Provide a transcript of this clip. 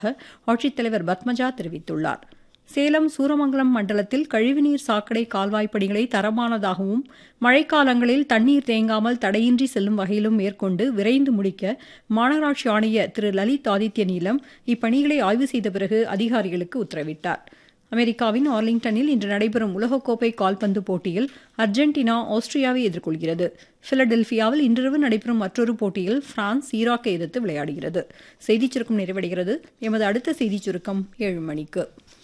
ஆட்சித்தலைவர் பத்மஜா தெரிவித்துள்ளார் சேலம் சூரமங்கலம் மண்டலத்தில் கழிவுநீர் சாக்கடை கால்வாய் பணிகளை தரமானதாகவும் மழைக்காலங்களில் தண்ணீர் தேங்காமல் தடையின்றி செல்லும் வகையிலும் மேற்கொண்டு விரைந்து முடிக்க மாநகராட்சி ஆணையர் திரு லலித் ஆதித்ய நீலம் இப்பணிகளை ஆய்வு செய்த பிறகு அதிகாரிகளுக்கு உத்தரவிட்டார் அமெரிக்காவின் ஆர்லிங்டனில் இன்று நடைபெறும் உலகக்கோப்பை கால்பந்து போட்டியில் அர்ஜென்டினா ஆஸ்திரியாவை எதிர்கொள்கிறது பிலடெல்பியாவில் இன்றிரவு நடைபெறும் மற்றொரு போட்டியில் பிரான்ஸ் ஈராக்கை எதிர்த்து விளையாடுகிறது செய்திச் சுருக்கம் நிறைவடைகிறது எமது அடுத்த செய்திச் சுருக்கம் ஏழு மணிக்கு